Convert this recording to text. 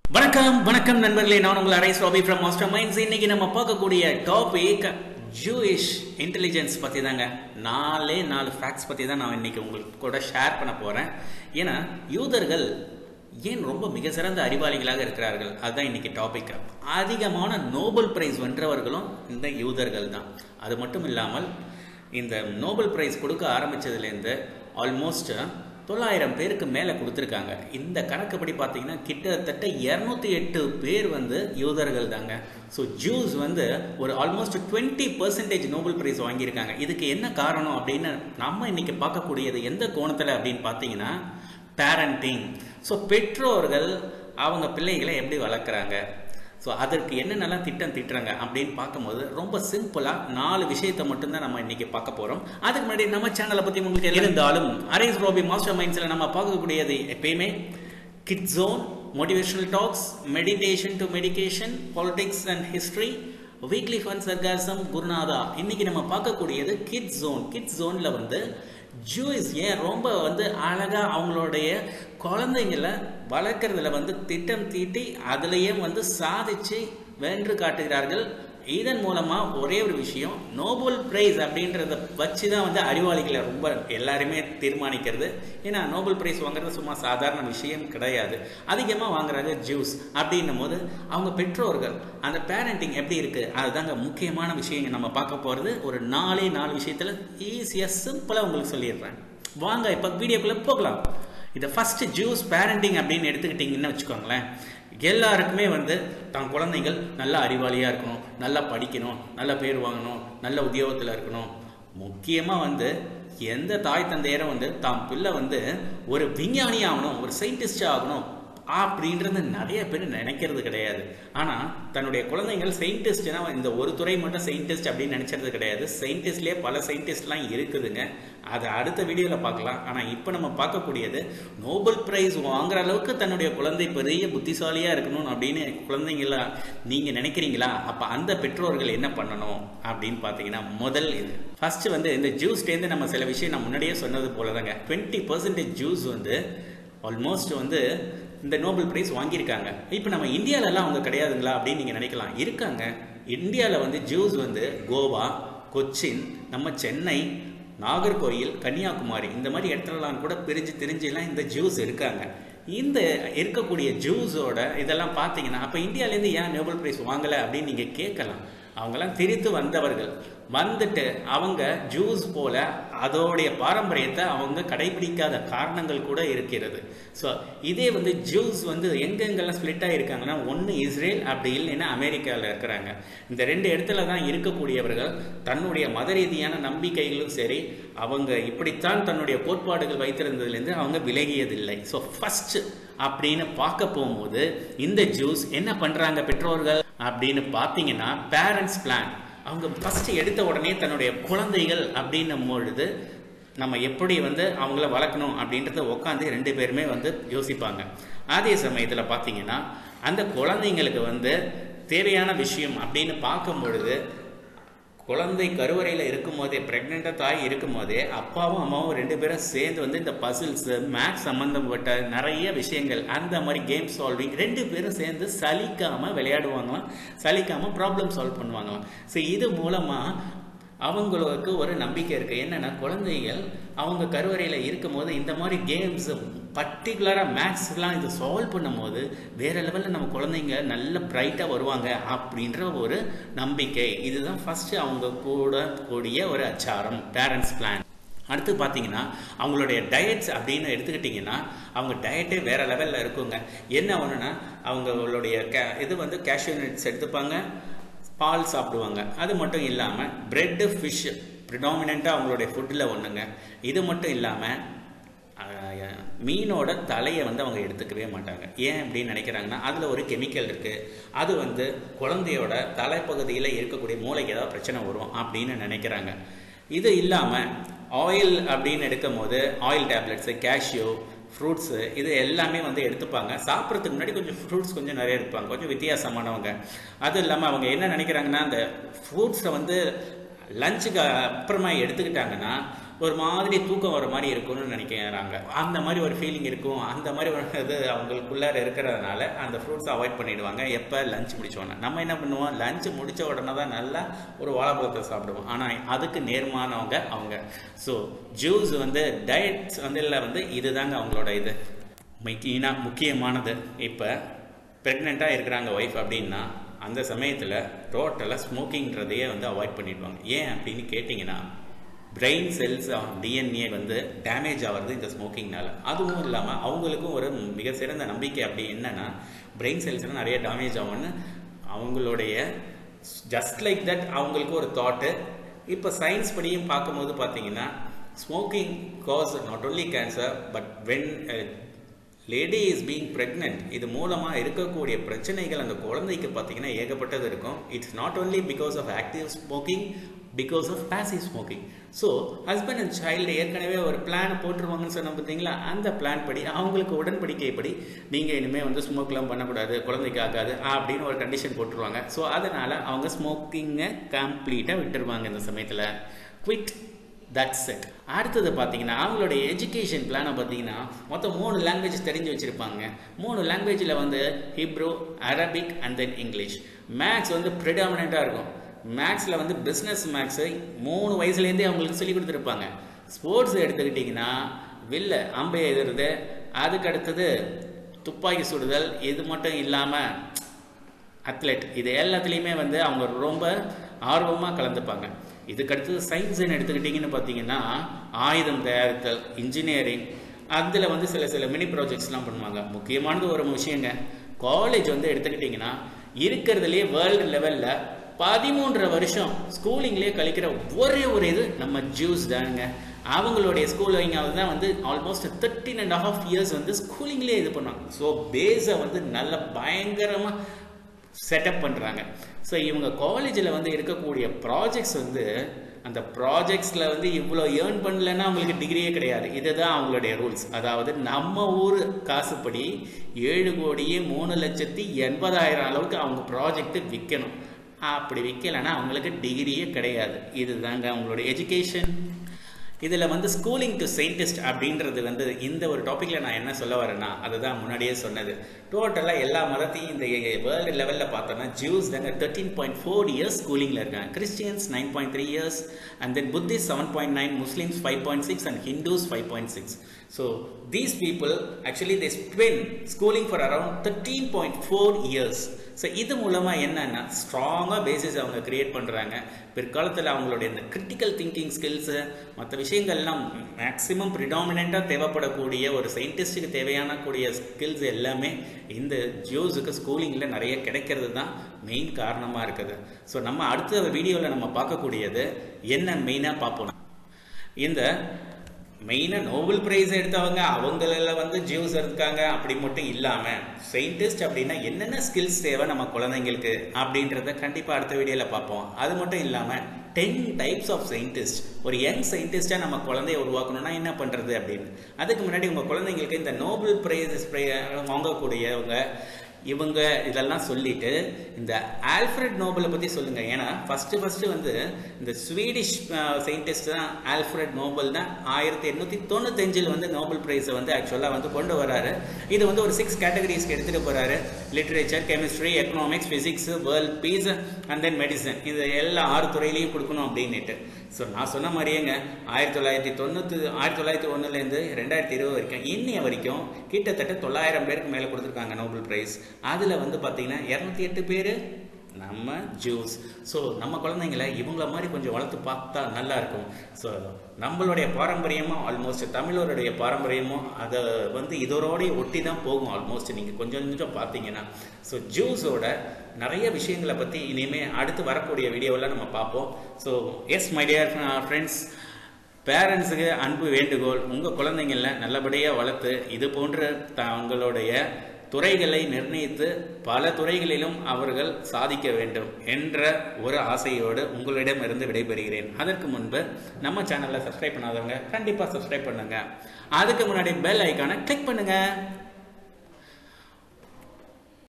வணக்கம் வணக்கம் நண்பர்களே நான் உங்கள் அரைஸ் ராபி ஃப்ரம் மாஸ்டர் மைண்ட்ஸ் இன்னைக்கு நம்ம பார்க்கக்கூடிய டாபிக் ஜூயிஷ் இன்டெலிஜென்ஸ் பற்றி தாங்க நாலே நாலு ஃபேக்ட்ஸ் பற்றி தான் நான் இன்னைக்கு உங்களுக்கு கூட ஷேர் பண்ண போகிறேன் ஏன்னா யூதர்கள் ஏன் ரொம்ப மிக சிறந்த அறிவாளிகளாக இருக்கிறார்கள் அதுதான் இன்னைக்கு டாபிக் அதிகமான நோபல் பிரைஸ் வென்றவர்களும் இந்த யூதர்கள் தான் அது மட்டும் இல்லாமல் இந்த நோபல் பிரைஸ் கொடுக்க ஆரம்பிச்சதுலேருந்து ஆல்மோஸ்ட் தொள்ளாயிரம் பேருக்கு மேலே கொடுத்துருக்காங்க இந்த கணக்குப்படி பார்த்தீங்கன்னா கிட்டத்தட்ட இரநூத்தி எட்டு பேர் வந்து யூதர்கள் தாங்க ஸோ ஜூஸ் வந்து ஒரு almost twenty percentage Nobel prize வாங்கியிருக்காங்க இதுக்கு என்ன காரணம் அப்படின்னு நம்ம இன்னைக்கு பார்க்கக்கூடியது எந்த கோணத்தில் அப்படின்னு பார்த்தீங்கன்னா பேரண்டிங் ஸோ பெற்றோர்கள் அவங்க பிள்ளைகளை எப்படி வளர்க்குறாங்க ஸோ அதற்கு என்னென்னலாம் திட்டம் திட்டுறாங்க அப்படின்னு பார்க்கும்போது ரொம்ப சிம்பிளாக நாலு விஷயத்தை மட்டும்தான் நம்ம இன்னைக்கு பார்க்க போகிறோம் அதுக்கு முன்னாடி நம்ம சேனலை பற்றி உங்களுக்கு இருந்தாலும் அரேஸ் ரோபி மாஸ்டர் மைண்ட்ஸில் நம்ம பார்க்கக்கூடியது எப்பயுமே kid zone motivational talks meditation to medication politics and history weekly fun sarcasm குருநாதா இன்னைக்கு நம்ம பார்க்கக்கூடியது கிட் ஜோன் கிட் ஜோனில் வந்து ஜூஸ் ஏன் ரொம்ப வந்து அழகா அவங்களுடைய குழந்தைங்களை வளர்க்குறதுல வந்து திட்டம் தீட்டி அதுலேயே வந்து சாதிச்சு வென்று காட்டுகிறார்கள் இதன் மூலமா ஒரே ஒரு விஷயம் நோபல் பிரைஸ் அப்படின்றத வச்சு தான் வந்து அறிவாளிகளை ரொம்ப எல்லாருமே தீர்மானிக்கிறது ஏன்னா நோபல் பிரைஸ் வாங்குறது சும்மா சாதாரண விஷயம் கிடையாது அதிகமாக வாங்குறாங்க ஜூஸ் அப்படின்னும் போது அவங்க பெற்றோர்கள் அந்த பேரண்டிங் எப்படி இருக்கு அதுதாங்க முக்கியமான விஷயம் நம்ம பார்க்க போகிறது ஒரு நாலே நாலு விஷயத்தில் ஈஸியாக சிம்பிளாக உங்களுக்கு சொல்லிடுறேன் வாங்க இப்போ வீடியோக்குள்ளே போகலாம் இதை ஃபர்ஸ்ட் ஜூஸ் பேரண்டிங் அப்படின்னு எடுத்துக்கிட்டிங்கன்னு வச்சுக்கோங்களேன் எல்லாருக்குமே வந்து தன் குழந்தைகள் நல்ல அறிவாளியாக இருக்கணும் நல்லா படிக்கணும் நல்ல பேர் வாங்கணும் நல்ல உத்தியோகத்தில் இருக்கணும் முக்கியமாக வந்து எந்த தாய் தந்தையரும் வந்து தாம் பிள்ளை வந்து ஒரு விஞ்ஞானி ஆகணும் ஒரு சயின்டிஸ்ட் ஆகணும் அப்படின்றது நிறைய பேர் நினைக்கிறது கிடையாது ஆனால் தன்னுடைய குழந்தைகள் சயின்டிஸ்ட்னா இந்த ஒரு துறை மட்டும் சயின்டிஸ்ட் அப்படின்னு நினைச்சது கிடையாது சயின்டிஸ்ட்லேயே பல சயின்டிஸ்ட்லாம் இருக்குதுங்க அதை அடுத்த வீடியோவில் பார்க்கலாம் ஆனால் இப்போ நம்ம பார்க்கக்கூடியது நோபல் பிரைஸ் வாங்குற அளவுக்கு தன்னுடைய குழந்தை பெரிய புத்திசாலியாக இருக்கணும் அப்படின்னு குழந்தைங்கள நீங்கள் நினைக்கிறீங்களா அப்போ அந்த பெற்றோர்கள் என்ன பண்ணணும் அப்படின்னு பார்த்தீங்கன்னா முதல் இது ஃபர்ஸ்ட் வந்து இந்த ஜூஸ்லேருந்து நம்ம சில விஷயம் நான் முன்னாடியே சொன்னது போல தாங்க டுவெண்ட்டி பர்சன்டேஜ் ஜூஸ் வந்து ஆல்மோஸ்ட் வந்து இந்த நோபல் பிரைஸ் வாங்கியிருக்காங்க இப்போ நம்ம இந்தியாவிலலாம் அவங்க கிடையாதுங்களா அப்படின்னு நீங்கள் நினைக்கலாம் இருக்காங்க இந்தியாவில் வந்து ஜூஸ் வந்து கோவா கொச்சின் நம்ம சென்னை நாகர்கோயில் கன்னியாகுமரி இந்த மாதிரி இடத்துலலாம் கூட பிரிஞ்சு தெரிஞ்சுலாம் இந்த ஜூஸ் இருக்காங்க இந்த இருக்கக்கூடிய ஜூஸோட இதெல்லாம் பார்த்தீங்கன்னா அப்போ இந்தியாவிலேருந்து ஏன் நோபல் பிரைஸ் வாங்கலை அப்படின்னு நீங்கள் கேட்கலாம் அவங்கெல்லாம் திரித்து வந்தவர்கள் வந்துட்டு அவங்க ஜூஸ் போல அதோடைய பாரம்பரியத்தை அவங்க கடைபிடிக்காத காரணங்கள் கூட இருக்கிறது ஸோ இதே வந்து ஜூஸ் வந்து எங்கெங்கெல்லாம் ஸ்பிளிட் ஆகிருக்காங்கன்னா ஒன்று இஸ்ரேல் அப்படி இல்லைன்னா அமெரிக்காவில் இருக்கிறாங்க இந்த ரெண்டு இடத்துல தான் இருக்கக்கூடியவர்கள் தன்னுடைய மத ரீதியான நம்பிக்கைகளும் சரி அவங்க இப்படித்தான் தன்னுடைய கோட்பாடுகள் வைத்திருந்ததுலேருந்து அவங்க விலகியதில்லை ஸோ ஃபர்ஸ்ட் அப்படின்னு பார்க்க போகும்போது இந்த ஜூஸ் என்ன பண்ணுறாங்க பெற்றோர்கள் அப்படின்னு பார்த்தீங்கன்னா பேரண்ட்ஸ் பிளான் அவங்க ஃபர்ஸ்ட் எடுத்த உடனே தன்னுடைய குழந்தைகள் அப்படின்னும் பொழுது நம்ம எப்படி வந்து அவங்கள வளர்க்கணும் அப்படின்றத உட்காந்து ரெண்டு பேருமே வந்து யோசிப்பாங்க அதே சமயத்தில் பார்த்தீங்கன்னா அந்த குழந்தைங்களுக்கு வந்து தேவையான விஷயம் அப்படின்னு பார்க்கும் பொழுது குழந்தை கருவறையில் இருக்கும் போதே ப்ரெக்னெண்ட்டாக தாய் இருக்கும் போதே அப்பாவும் அம்மாவும் ரெண்டு பேரும் சேர்ந்து வந்து இந்த பசில்ஸ் மேக்ஸ் சம்மந்தப்பட்ட நிறைய விஷயங்கள் அந்த மாதிரி கேம் சால்விங் ரெண்டு பேரும் சேர்ந்து சலிக்காமல் விளையாடுவாங்களாம் சலிக்காமல் ப்ராப்ளம் சால்வ் பண்ணுவாங்களாம் ஸோ இது மூலமாக அவங்களுக்கு ஒரு நம்பிக்கை இருக்குது என்னென்னா குழந்தைகள் அவங்க கருவறையில் இருக்கும் போது இந்த மாதிரி கேம்ஸ் பர்டிகுலராக மேக்ஸ்லாம் இது சால்வ் பண்ணும்போது வேறு லெவலில் நம்ம குழந்தைங்க நல்ல பிரைட்டாக வருவாங்க அப்படின்ற ஒரு நம்பிக்கை இதுதான் ஃபஸ்ட்டு அவங்க கூட கூடிய ஒரு அச்சாரம் பேரண்ட்ஸ் பிளான் அடுத்து பார்த்தீங்கன்னா அவங்களுடைய டயட்ஸ் அப்படின்னு எடுத்துக்கிட்டிங்கன்னா அவங்க டயட்டே வேறு லெவலில் இருக்குங்க என்ன ஒன்றுனா அவங்களுடைய கே இது வந்து கேஷ்யூ நட்ஸ் எடுத்துப்பாங்க பால் சாப்பிடுவாங்க அது மட்டும் இல்லாமல் ப்ரெட்டு ஃபிஷ் ப்ரிடாமினண்ட்டாக அவங்களுடைய ஃபுட்டில் ஒன்றுங்க இது மட்டும் இல்லாமல் மீனோட தலையை வந்து அவங்க எடுத்துக்கவே மாட்டாங்க ஏன் அப்படின்னு நினைக்கிறாங்கன்னா அதில் ஒரு கெமிக்கல் இருக்குது அது வந்து குழந்தையோட தலைப்பகுதியில் இருக்கக்கூடிய மூளைக்கு ஏதாவது பிரச்சனை வரும் அப்படின்னு நினைக்கிறாங்க இது இல்லாமல் ஆயில் அப்படின்னு எடுக்கும் போது ஆயில் டேப்லெட்ஸு கேஷ்யூ ஃப்ரூட்ஸு இது எல்லாமே வந்து எடுத்துப்பாங்க சாப்பிட்றதுக்கு முன்னாடி கொஞ்சம் ஃப்ரூட்ஸ் கொஞ்சம் நிறைய எடுப்பாங்க கொஞ்சம் வித்தியாசமானவங்க அது இல்லாமல் அவங்க என்ன நினைக்கிறாங்கன்னா அந்த ஃப்ரூட்ஸை வந்து லஞ்சுக்கு அப்புறமா எடுத்துக்கிட்டாங்கன்னா ஒரு மாதிரி தூக்கம் வர மாதிரி இருக்கும்னு நினைக்கிறாங்க அந்த மாதிரி ஒரு ஃபீலிங் இருக்கும் அந்த மாதிரி ஒரு இது அவங்களுக்குள்ளார இருக்கிறதுனால அந்த ஃப்ரூட்ஸ் அவாய்ட் பண்ணிடுவாங்க எப்போ லஞ்ச் முடிச்சோன்னே நம்ம என்ன பண்ணுவோம் லஞ்ச் முடிச்ச உடனே தான் நல்லா ஒரு வாழைப்பழத்தை சாப்பிடுவோம் ஆனால் அதுக்கு நேர்மானவங்க அவங்க ஸோ ஜூஸ் வந்து டயட்ஸ் வந்து இல்லை வந்து இதுதாங்க அவங்களோட இது மெயினாக முக்கியமானது இப்போ ப்ரெக்னெண்ட்டாக இருக்கிறாங்க ஒய்ஃப் அப்படின்னா அந்த சமயத்தில் டோட்டலாக ஸ்மோக்கிங்கிறதையே வந்து அவாய்ட் பண்ணிடுவாங்க ஏன் அப்படின்னு கேட்டிங்கன்னா பிரெயின் செல்ஸ் டிஎன்ஏ வந்து டேமேஜ் ஆகிறது இந்த ஸ்மோக்கிங்னால அதுவும் இல்லாமல் அவங்களுக்கும் ஒரு மிக சிறந்த நம்பிக்கை அப்படி என்னன்னா பிரெயின் செல்ஸ்லாம் நிறைய டேமேஜ் ஆகும்னு அவங்களுடைய ஜஸ்ட் லைக் தட் அவங்களுக்கு ஒரு தாட்டு இப்போ சயின்ஸ் படியும் பார்க்கும்போது பார்த்தீங்கன்னா smoking causes not only cancer but when lady is being pregnant இது மூலமாக இருக்கக்கூடிய பிரச்சனைகள் அந்த குழந்தைக்கு பார்த்தீங்கன்னா ஏகப்பட்டது இருக்கும் it's not only because of active smoking because of passive smoking so husband and child ஏற்கனவே ஒரு பிளான் போட்டுருவாங்கன்னு சொன்ன பார்த்தீங்களா அந்த பிளான் படி அவங்களுக்கு உடன்படிக்கைப்படி நீங்கள் இனிமேல் வந்து ஸ்மோக்லாம் பண்ணக்கூடாது குழந்தைக்கு ஆகாது அப்படின்னு ஒரு கண்டிஷன் போட்டுருவாங்க ஸோ அதனால் அவங்க ஸ்மோக்கிங்கை கம்ப்ளீட்டாக விட்டுருவாங்க இந்த சமயத்தில் குவிட் தட்ஸ் இட் அடுத்தது பார்த்தீங்கன்னா அவங்களுடைய எஜுகேஷன் பிளானை பார்த்தீங்கன்னா மொத்தம் மூணு லாங்குவேஜ் தெரிஞ்சு வச்சுருப்பாங்க மூணு லாங்குவேஜில் வந்து Hebrew Arabic and then English maths வந்து ப்ரிடாமினண்ட்டாக இருக்கும் மேக்ஸில் வந்து பிஸ்னஸ் மேக்ஸு மூணு வயசுலேருந்தே அவங்களுக்கு சொல்லி கொடுத்துருப்பாங்க ஸ்போர்ட்ஸ் எடுத்துக்கிட்டிங்கன்னா வில்ல அம்பை எழுதுறது அதுக்கு அடுத்தது துப்பாக்கி சுடுதல் இது மட்டும் இல்லாமல் அத்லெட் இது எல்லாத்துலேயுமே வந்து அவங்க ரொம்ப ஆர்வமாக கலந்துப்பாங்க இதுக்கடுத்தது சயின்ஸ்ன்னு எடுத்துக்கிட்டிங்கன்னு பார்த்தீங்கன்னா ஆயுதம் தயாரித்தல் இன்ஜினியரிங் அதில் வந்து சில சில மினி ப்ராஜெக்ட்ஸ்லாம் பண்ணுவாங்க முக்கியமானது ஒரு விஷயங்க காலேஜ் வந்து எடுத்துக்கிட்டிங்கன்னா இருக்கிறதுலே வேர்ல்டு லெவலில் பதிமூன்றரை வருஷம் ஸ்கூலிங்லேயே கழிக்கிற ஒரே ஒரு இது நம்ம ஜூஸ் தானுங்க அவங்களுடைய ஸ்கூலிங் தான் வந்து almost thirteen and half years வந்து ஸ்கூலிங்லேயே இது பண்ணாங்க ஸோ பேஸை வந்து நல்ல பயங்கரமாக செட்டப் பண்ணுறாங்க ஸோ இவங்க காலேஜில் வந்து இருக்கக்கூடிய ப்ராஜெக்ட்ஸ் வந்து அந்த ப்ராஜெக்ட்ஸில் வந்து இவ்வளோ ஏர்ன் பண்ணலன்னா அவங்களுக்கு டிகிரியே கிடையாது இதுதான் அவங்களுடைய ரூல்ஸ் அதாவது நம்ம ஊர் காசுப்படி ஏழு கோடியே மூணு லட்சத்தி எண்பதாயிரம் அளவுக்கு அவங்க ப்ராஜெக்ட்டு விற்கணும் அப்படி விற்கலைன்னா அவங்களுக்கு டிகிரியே கிடையாது இதுதாங்க அவங்களோட எஜுகேஷன் இதில் வந்து ஸ்கூலிங் டு சயின்டிஸ்ட் அப்படின்றது வந்து இந்த ஒரு டாப்பிக்கில் நான் என்ன சொல்ல வரேன்னா அதுதான் முன்னாடியே சொன்னது டோட்டலாக எல்லா மதத்தையும் இந்த வேர்ல்டு லெவலில் பார்த்தோன்னா ஜூஸ் தாங்க தேர்ட்டீன் பாயிண்ட் ஃபோர் இயர்ஸ் ஸ்கூலிங்கில் இருக்காங்க Christians nine point three years and then Buddhists seven point nine Muslims five point six and Hindus five point six so these people actually they spend schooling for around thirteen point four years so இது மூலமாக என்னன்னா ஸ்ட்ராங்காக basis அவங்க create பண்ணுறாங்க பிற்காலத்தில் அவங்களுடைய இந்த critical thinking skills மற்ற விஷயங்கள்லாம் மேக்ஸிமம் ப்ரிடாமினண்ட்டாக தேவைப்படக்கூடிய ஒரு சயின்டிஸ்ட்டுக்கு தேவையான கூடிய ஸ்கில்ஸ் எல்லாமே இந்த ஜியோஸுக்கு ஸ்கூலிங்கில் நிறைய கிடைக்கிறது தான் மெயின் காரணமாக இருக்குது ஸோ நம்ம அடுத்த வீடியோவில் நம்ம பார்க்கக்கூடியது என்ன மெயினாக பார்ப்போம் இந்த மெயினாக நோபல் ப்ரைஸ் எடுத்தவங்க அவங்கள வந்து ஜியூஸ் இருக்காங்க அப்படி மட்டும் இல்லாமல் சயின்டிஸ்ட் அப்படின்னா என்னென்ன ஸ்கில்ஸ் தேவை நம்ம குழந்தைங்களுக்கு அப்படின்றத கண்டிப்பாக அடுத்த வீடியோவில் பார்ப்போம் அது மட்டும் இல்லாமல் டென் டைப்ஸ் ஆஃப் சயின்டிஸ்ட் ஒரு யங் சயின்டிஸ்டாக நம்ம குழந்தைய உருவாக்கணும்னா என்ன பண்ணுறது அப்படின்னு அதுக்கு முன்னாடி உங்கள் குழந்தைங்களுக்கு இந்த நோபல் ப்ரைஸ் வாங்கக்கூடியவங்க இவங்க இதெல்லாம் சொல்லிட்டு இந்த ஆல்ஃப்ரெட் நோபலை பற்றி சொல்லுங்கள் ஏன்னா ஃபஸ்ட்டு ஃபஸ்ட்டு வந்து இந்த ஸ்வீடிஷ் சயின்டிஸ்ட் தான் ஆல்ஃப்ரெட் நோபல் தான் ஆயிரத்தி எண்ணூற்றி தொண்ணூத்தஞ்சில் வந்து நோபல் ப்ரைஸை வந்து ஆக்சுவலாக வந்து கொண்டு வராரு இது வந்து ஒரு சிக்ஸ் கேட்டகரிஸ்க்கு எடுத்துகிட்டு போகிறாரு literature chemistry economics physics world peace and then medicine இது எல்லா ஆறு துறையிலையும் கொடுக்கணும் அப்படின்னுட்டு ஸோ நான் சொன்ன மாதிரியேங்க ஆயிரத்தி தொள்ளாயிரத்தி தொண்ணூற்றி ஆயிரத்தி தொள்ளாயிரத்தி ஒன்றுலேருந்து ரெண்டாயிரத்தி இருபது வரைக்கும் இன்னைய வரைக்கும் கிட்டத்தட்ட தொள்ளாயிரம் பேருக்கு மேலே கொடுத்துருக்காங்க நோபல் ப்ரைஸ் அதில் வந்து பார்த்தீங்கன்னா இரநூத்தி எட்டு பேர் நம்ம ஜூஸ் ஸோ நம்ம குழந்தைங்கள இவங்கள மாதிரி கொஞ்சம் வளர்த்து பார்த்தா நல்லா இருக்கும் ஸோ நம்மளுடைய பாரம்பரியமும் ஆல்மோஸ்ட் தமிழருடைய பாரம்பரியமும் அதை வந்து இதோடய ஒட்டி தான் போகும் ஆல்மோஸ்ட் நீங்கள் கொஞ்சம் கொஞ்சம் பார்த்தீங்கன்னா ஸோ ஜூஸோட நிறைய விஷயங்களை பற்றி இனிமேல் அடுத்து வரக்கூடிய வீடியோவில் நம்ம பார்ப்போம் so yes my dear friends பேரண்ட்ஸுக்கு அன்பு வேண்டுகோள் உங்கள் குழந்தைங்கள நல்லபடியாக வளர்த்து இது போன்ற தங்களுடைய துறைகளை நிர்ணயித்து பல துறைகளிலும் அவர்கள் சாதிக்க வேண்டும் என்ற ஒரு ஆசையோடு உங்களிடமிருந்து விடைபெறுகிறேன் அதற்கு முன்பு நம்ம சேனலை சப்ஸ்கிரைப் பண்ணாதவங்க கண்டிப்பாக சப்ஸ்கிரைப் பண்ணுங்க அதுக்கு முன்னாடி பெல் ஐக்கானை கிளிக் பண்ணுங்க